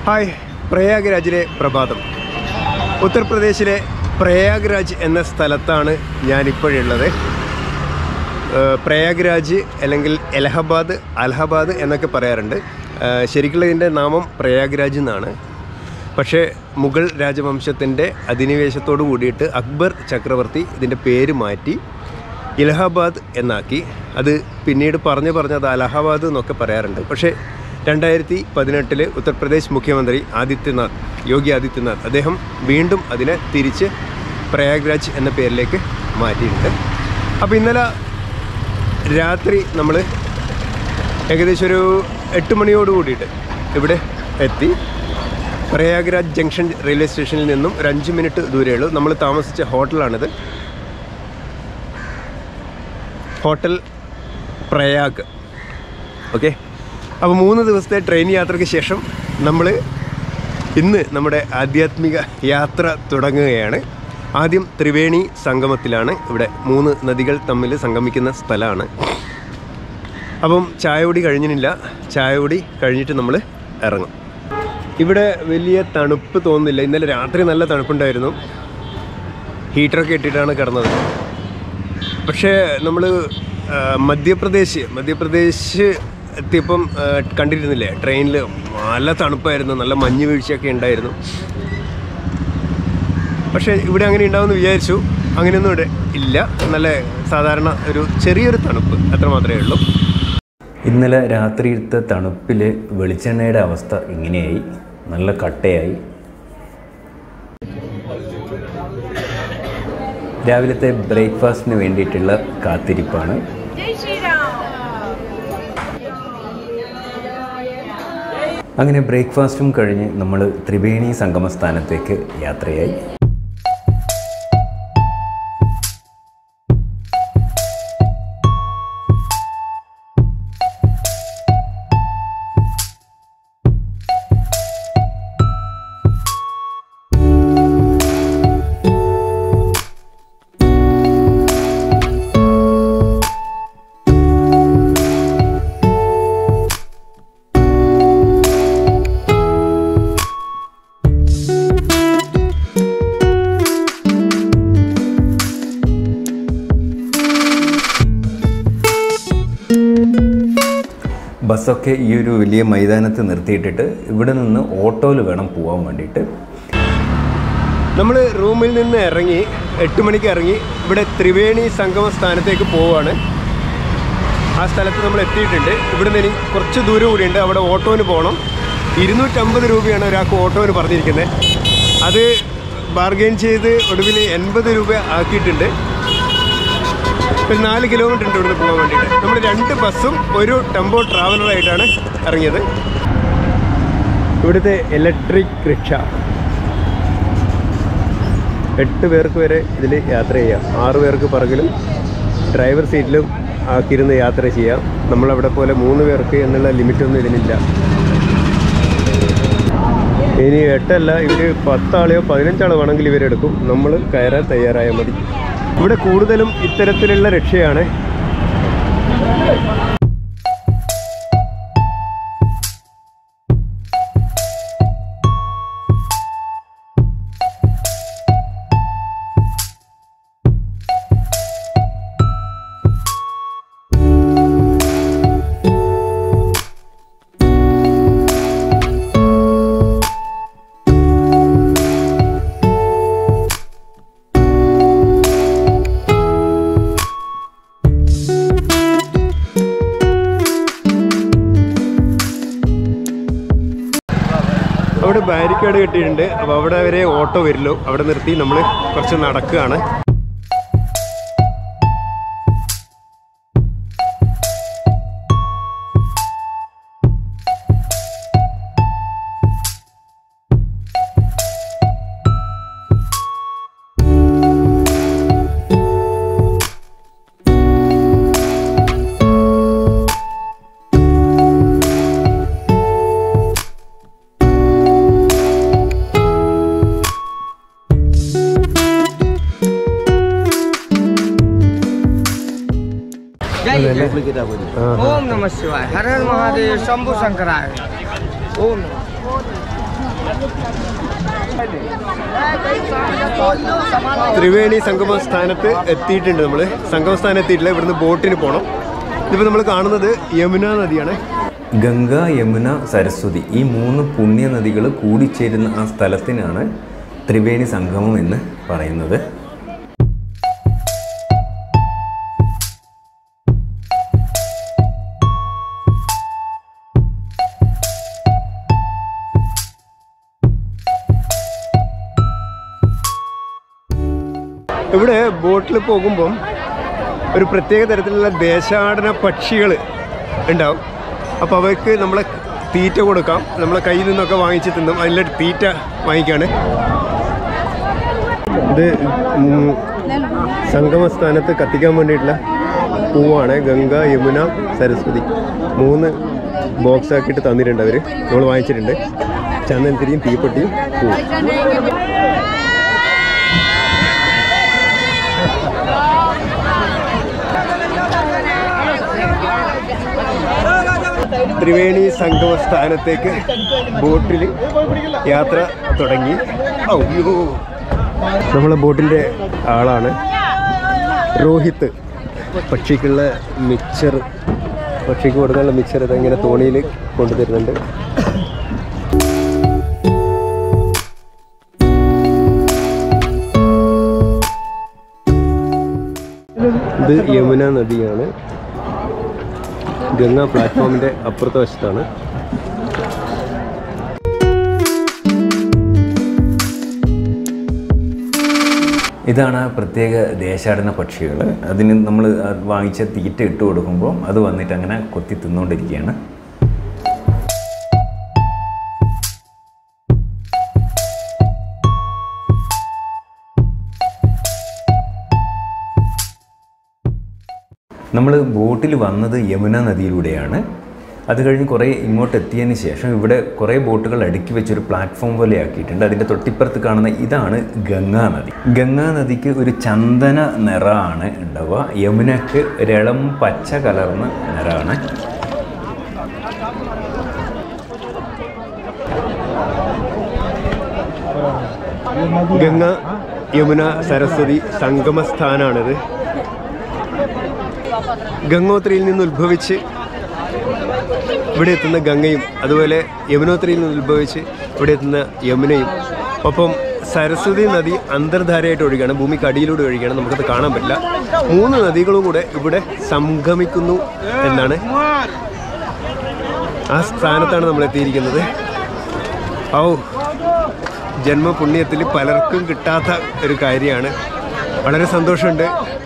hi പ്രയാഗ്രാജിലെ പ്രഭാതം ഉത്തർപ്രദേശിലെ പ്രയാഗ്രാജ് എന്ന സ്ഥലത്താണ് ഞാനിപ്പോഴുള്ളത് ഏഹ് പ്രയാഗ്രാജ് അല്ലെങ്കിൽ എലഹബാദ് അലഹബാദ് എന്നൊക്കെ പറയാറുണ്ട് ഏഹ് ശരിക്കുള്ള ഇതിൻ്റെ നാമം പ്രയാഗ്രാജ് എന്നാണ് പക്ഷേ മുഗൾ രാജവംശത്തിൻ്റെ അധിനിവേശത്തോട് കൂടിയിട്ട് അക്ബർ ചക്രവർത്തി ഇതിൻ്റെ പേര് മാറ്റി ഇലഹാബാദ് എന്നാക്കി അത് പിന്നീട് പറഞ്ഞു പറഞ്ഞ് അത് അലഹബാദ് എന്നൊക്കെ പറയാറുണ്ട് പക്ഷേ രണ്ടായിരത്തി പതിനെട്ടില് ഉത്തർപ്രദേശ് മുഖ്യമന്ത്രി ആദിത്യനാഥ് യോഗി ആദിത്യനാഥ് അദ്ദേഹം വീണ്ടും അതിനെ തിരിച്ച് പ്രയാഗ്രാജ് എന്ന പേരിലേക്ക് മാറ്റിയിട്ടുണ്ട് അപ്പോൾ ഇന്നലെ രാത്രി നമ്മൾ ഏകദേശം ഒരു എട്ട് മണിയോട് കൂടിയിട്ട് ഇവിടെ എത്തി പ്രയാഗ്രാജ് ജംഗ്ഷൻ റെയിൽവേ സ്റ്റേഷനിൽ നിന്നും ഒരു അഞ്ച് മിനിറ്റ് ദൂരമേ ഉള്ളൂ നമ്മൾ താമസിച്ച ഹോട്ടലാണിത് ഹോട്ടൽ പ്രയാഗ് ഓക്കെ അപ്പോൾ മൂന്ന് ദിവസത്തെ ട്രെയിൻ യാത്രയ്ക്ക് ശേഷം നമ്മൾ ഇന്ന് നമ്മുടെ ആധ്യാത്മിക യാത്ര തുടങ്ങുകയാണ് ആദ്യം ത്രിവേണി സംഗമത്തിലാണ് ഇവിടെ മൂന്ന് നദികൾ തമ്മിൽ സംഗമിക്കുന്ന സ്ഥലമാണ് അപ്പം ചായ കുടി കഴിഞ്ഞിട്ടില്ല ചായ കുടി കഴിഞ്ഞിട്ട് നമ്മൾ ഇറങ്ങും ഇവിടെ വലിയ തണുപ്പ് തോന്നുന്നില്ല ഇന്നലെ രാത്രി നല്ല തണുപ്പുണ്ടായിരുന്നു ഹീറ്ററൊക്കെ ഇട്ടിട്ടാണ് കിടന്നത് പക്ഷേ നമ്മൾ മധ്യപ്രദേശ് മധ്യപ്രദേശ് എത്തിയപ്പം ആ, കണ്ടിരുന്നില്ലേ ട്രെയിനിൽ നല്ല തണുപ്പായിരുന്നു നല്ല മഞ്ഞ് വീഴ്ചയൊക്കെ ഉണ്ടായിരുന്നു പക്ഷേ ഇവിടെ അങ്ങനെ ഉണ്ടാവുമെന്ന് വിചാരിച്ചു അങ്ങനെയൊന്നും ഇവിടെ ഇല്ല നല്ല സാധാരണ ഒരു ചെറിയൊരു തണുപ്പ് അത്ര മാത്രമേ ഉള്ളൂ ഇന്നലെ രാത്രിയിലത്തെ തണുപ്പിൽ വെളിച്ചെണ്ണയുടെ അവസ്ഥ ഇങ്ങനെയായി നല്ല കട്ടയായി രാവിലത്തെ ബ്രേക്ക്ഫാസ്റ്റിന് വേണ്ടിയിട്ടുള്ള കാത്തിരിപ്പാണ് जय श्री राम അങ്ങനെ ബ്രേക്ക്ഫാസ്റ്റും കഴിഞ്ഞ് നമ്മൾ ത്രിവേണി സംഗമസ്ഥാനത്തേക്ക് യാത്രയായി ബസ്സൊക്കെ ഈ ഒരു വലിയ മൈതാനത്ത് നിർത്തിയിട്ടിട്ട് ഇവിടെ നിന്ന് ഓട്ടോയിൽ വേണം പോകാൻ വേണ്ടിയിട്ട് നമ്മൾ റൂമിൽ നിന്ന് ഇറങ്ങി എട്ട് മണിക്ക് ഇറങ്ങി ഇവിടെ ത്രിവേണി സംഗമ സ്ഥാനത്തേക്ക് പോവുകയാണ് ആ സ്ഥലത്ത് നമ്മൾ എത്തിയിട്ടുണ്ട് ഇവിടെ നിന്ന് ഇനി കുറച്ച് ദൂരം കൂടിയുണ്ട് അവിടെ ഓട്ടോന് പോകണം ഇരുന്നൂറ്റമ്പത് രൂപയാണ് ഒരാൾക്ക് ഓട്ടോന് പറഞ്ഞിരിക്കുന്നത് അത് ബാർഗെയിൻ ചെയ്ത് ഒടുവിൽ എൺപത് രൂപ ആക്കിയിട്ടുണ്ട് ഒരു നാല് കിലോമീറ്റർ ഉണ്ട് ഇവിടുന്ന് പോകാൻ വേണ്ടിയിട്ട് നമ്മൾ രണ്ട് ബസ്സും ഒരു ടെമ്പോ ട്രാവലറായിട്ടാണ് ഇറങ്ങിയത് ഇവിടുത്തെ ഇലക്ട്രിക് റിക്ഷ എട്ട് പേർക്ക് വരെ ഇതിൽ യാത്ര ചെയ്യാം ആറ് പേർക്ക് പിറകിലും ഡ്രൈവർ സീറ്റിലും ആക്കിയിരുന്ന് യാത്ര ചെയ്യാം നമ്മളവിടെ പോലെ മൂന്ന് പേർക്ക് എന്നുള്ള ലിമിറ്റൊന്നും ഇതിനില്ല ഇനി എട്ടല്ല ഇവർ പത്താളെയോ പതിനഞ്ചാളോ വേണമെങ്കിൽ ഇവരെടുക്കും നമ്മൾ കയറാൻ തയ്യാറായാൽ മതി ഇവിടെ കൂടുതലും ഇത്തരത്തിലുള്ള രക്ഷയാണ് അവിടെ ബാരിക്കേഡ് കെട്ടിയിട്ടുണ്ട് അപ്പോൾ അവിടെ വരെ ഓട്ടോ വരില്ലോ അവിടെ നിർത്തി നമ്മൾ കുറച്ച് നടക്കുകയാണ് जाइए ആ, ओम नमः शिवाय हर हर महादेव शंभु शंकराय ओम ത്രിവേണി സംഗമ സ്ഥാനത്ത് എത്തിയിട്ടുണ്ട് നമ്മൾ സംഗമ സ്ഥാനം എത്തിയിട്ടില്ല ഇവിടുന്ന് ബോട്ടിന് പോകണം ഇതിപ്പോൾ നമ്മൾ കാണുന്നത് യമുന നദിയാണ് ഗംഗ യമുന സരസ്വതി ഈ മൂന്ന് പുണ്യ നദികൾ കൂടിച്ചേരുന്ന ആ സ്ഥലത്തിനാണ് ത്രിവേണി സംഗമം എന്ന് പറയുന്നത് ഇവിടെ ബോട്ടിൽ പോകുമ്പം ഒരു പ്രത്യേക തരത്തിലുള്ള ദേശാടന പക്ഷികൾ ഉണ്ടാവും അപ്പോൾ അവർക്ക് നമ്മളെ തീറ്റ കൊടുക്കാം നമ്മളെ കയ്യിൽ നിന്നൊക്കെ വാങ്ങിച്ച് തിന്നും അതിൻ്റെ തീറ്റ വാങ്ങിക്കാണ് ഇത് ഉം, സംഗമസ്ഥാനത്ത് കത്തിക്കാൻ വേണ്ടിയിട്ടുള്ള പൂവാണ് ഗംഗ യമുന സരസ്വതി മൂന്ന് ബോക്സ് ആക്കിയിട്ട് തന്നിട്ടുണ്ട് അവർ നമ്മൾ വാങ്ങിച്ചിട്ടുണ്ട് ചന്ദനത്തിരിയും തീപ്പെട്ടിയും പൂവും ത്രിവേണി സംഗമ സ്ഥാനത്തേക്ക് ബോട്ടിൽ യാത്ര തുടങ്ങി അയ്യോ നമ്മളെ ബോട്ടിൻ്റെ ആളാണ് രോഹിത്ത് പക്ഷിക്കുള്ള മിക്സർ പക്ഷിക്ക് കൊടുക്കാനുള്ള മിക്സർ ഇതെങ്ങനെ തോണിയിൽ കൊണ്ടുതരുന്നുണ്ട് ഇത് യമുന നദിയാണ് ഗംഗ പ്ലാറ്റ്ഫോമിന്റെ അപ്പുറത്തെ വശത്താണ് ഇതാണ് ആ പ്രത്യേക ദേശാടന പക്ഷികൾ അതിന് നമ്മൾ വാങ്ങിച്ച തീറ്റ ഇട്ട് കൊടുക്കുമ്പോൾ അത് വന്നിട്ട് അങ്ങനെ കൊത്തി തിന്നുകൊണ്ടിരിക്കുകയാണ് നമ്മൾ ബോട്ടിൽ വന്നത് യമുന നദിയിലൂടെയാണ് അത് കഴിഞ്ഞ് കുറേ ഇങ്ങോട്ട് എത്തിയതിന് ശേഷം ഇവിടെ കുറേ ബോട്ടുകൾ അടുക്കി വെച്ചൊരു പ്ലാറ്റ്ഫോം പോലെ ആക്കിയിട്ടുണ്ട് അതിൻ്റെ തൊട്ടിപ്പുറത്ത് കാണുന്ന ഇതാണ് ഗംഗാ നദി ഗംഗാ നദിക്ക് ഒരു ചന്ദന നിറമാണ് ഉണ്ടാവുക യമുനക്ക് ഒരിളം പച്ച കലർന്ന നിറമാണ് ഗംഗ യമുന സരസ്വതി സംഗമസ്ഥാനാണിത് ഗംഗോത്രിയിൽ നിന്ന് ഉത്ഭവിച്ച് ഇവിടെ എത്തുന്ന ഗംഗയും അതുപോലെ യമുനോത്രിയിൽ നിന്ന് ഉത്ഭവിച്ച് ഇവിടെ എത്തുന്ന യമുനയും ഒപ്പം സരസ്വതി നദി അന്തർധാരയായിട്ട് ഒഴുകുകയാണ് ഭൂമിക്ക് അടിയിലൂടെ ഒഴുകുകയാണ് നമുക്കത് കാണാൻ പറ്റില്ല മൂന്ന് നദികളും കൂടെ ഇവിടെ സംഗമിക്കുന്നു എന്നാണ് ആ സ്ഥാനത്താണ് നമ്മൾ എത്തിയിരിക്കുന്നത് ഔ ജന്മപുണ്യത്തിൽ പലർക്കും കിട്ടാത്ത ഒരു കാര്യമാണ് വളരെ സന്തോഷമുണ്ട്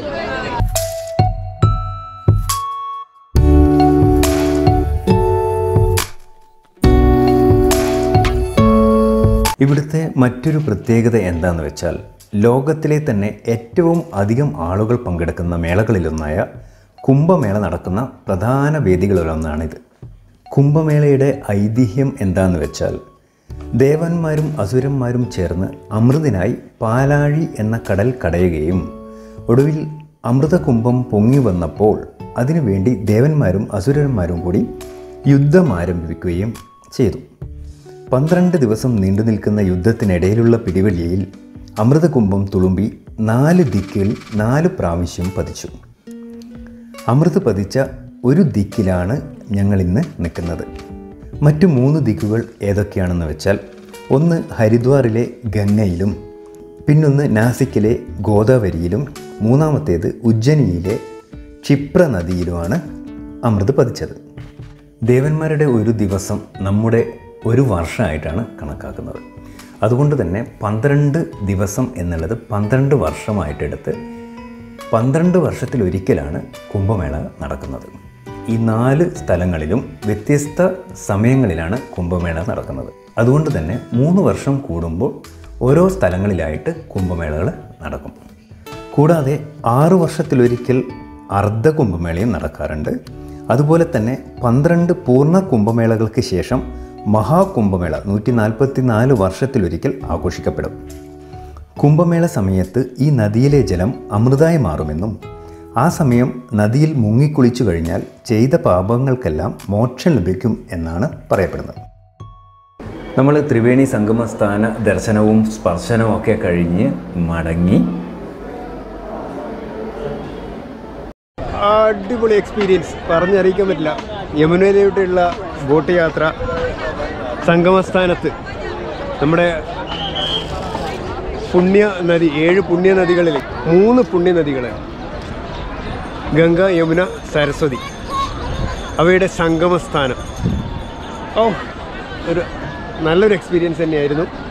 ഇവിടുത്തെ മറ്റൊരു പ്രത്യേകത എന്താണെന്ന് വെച്ചാൽ ലോകത്തിലെ തന്നെ ഏറ്റവും അധികം ആളുകൾ പങ്കെടുക്കുന്ന മേളകളിലൊന്നായ കുംഭമേള നടക്കുന്ന പ്രധാന വേദികളിലൊന്നാണിത് കുംഭമേളയുടെ ഐതിഹ്യം എന്താണെന്ന് വെച്ചാൽ ദേവന്മാരും അസുരന്മാരും ചേർന്ന് അമൃതിനായി പാലാഴി എന്ന കടൽ കടയുകയും ഒടുവിൽ അമൃതകുംഭം പൊങ്ങി വന്നപ്പോൾ അതിനുവേണ്ടി ദേവന്മാരും അസുരന്മാരും കൂടി യുദ്ധം ആരംഭിക്കുകയും ചെയ്തു പന്ത്രണ്ട് ദിവസം നീണ്ടു നിൽക്കുന്ന യുദ്ധത്തിനിടയിലുള്ള പിടിവലിയിൽ അമൃതകുംഭം തുളുമ്പി നാല് ദിക്കിൽ നാല് പ്രാവശ്യം പതിച്ചു അമൃത് പതിച്ച ഒരു ദിക്കിലാണ് ഞങ്ങൾ ഇന്ന് നിൽക്കുന്നത് മറ്റു മൂന്ന് ദിക്കുകൾ ഏതൊക്കെയാണെന്ന് വെച്ചാൽ ഒന്ന് ഹരിദ്വാറിലെ ഗംഗയിലും പിന്നൊന്ന് നാസിക്കിലെ ഗോദാവരിയിലും മൂന്നാമത്തേത് ഉജ്ജനിയിലെ ക്ഷിപ്ര നദിയിലുമാണ് അമൃത് പതിച്ചത് ദേവന്മാരുടെ ഒരു ദിവസം നമ്മുടെ ഒരു വർഷമായിട്ടാണ് കണക്കാക്കുന്നത് അതുകൊണ്ട് തന്നെ പന്ത്രണ്ട് ദിവസം എന്നുള്ളത് പന്ത്രണ്ട് വർഷമായിട്ടെടുത്ത് പന്ത്രണ്ട് വർഷത്തിലൊരിക്കലാണ് കുംഭമേള നടക്കുന്നത് ഈ നാല് സ്ഥലങ്ങളിലും വ്യത്യസ്ത സമയങ്ങളിലാണ് കുംഭമേള നടക്കുന്നത് അതുകൊണ്ട് തന്നെ മൂന്ന് വർഷം കൂടുമ്പോൾ ഓരോ സ്ഥലങ്ങളിലായിട്ട് കുംഭമേളകൾ നടക്കും കൂടാതെ ആറ് വർഷത്തിലൊരിക്കൽ അർദ്ധ കുംഭമേളയും നടക്കാറുണ്ട് അതുപോലെ തന്നെ പന്ത്രണ്ട് പൂർണ്ണ കുംഭമേളകൾക്ക് ശേഷം മഹാകുംഭമേള നൂറ്റി നാൽപ്പത്തി നാല് വർഷത്തിലൊരിക്കൽ ആഘോഷിക്കപ്പെടും കുംഭമേള സമയത്ത് ഈ നദിയിലെ ജലം അമൃതായി മാറുമെന്നും ആ സമയം നദിയിൽ മുങ്ങിക്കുളിച്ചു കഴിഞ്ഞാൽ ചെയ്ത പാപങ്ങൾക്കെല്ലാം മോക്ഷം ലഭിക്കും എന്നാണ് പറയപ്പെടുന്നത് നമ്മൾ ത്രിവേണി സംഗമസ്ഥാന ദർശനവും സ്പർശനവും ഒക്കെ കഴിഞ്ഞ് മടങ്ങി അടിപൊളി എക്സ്പീരിയൻസ് പറഞ്ഞറിയിക്കാൻ പറ്റില്ല യമുനയിലോട്ടുള്ള ബോട്ട് യാത്ര സംഗമസ്ഥാനത്ത് നമ്മുടെ പുണ്യ നദി ഏഴ് പുണ്യ നദികളിൽ മൂന്ന് പുണ്യ നദികൾ ഗംഗ യമുന സരസ്വതി അവയുടെ സംഗമസ്ഥാനം ഓ ഒരു നല്ലൊരു എക്സ്പീരിയൻസ് തന്നെയായിരുന്നു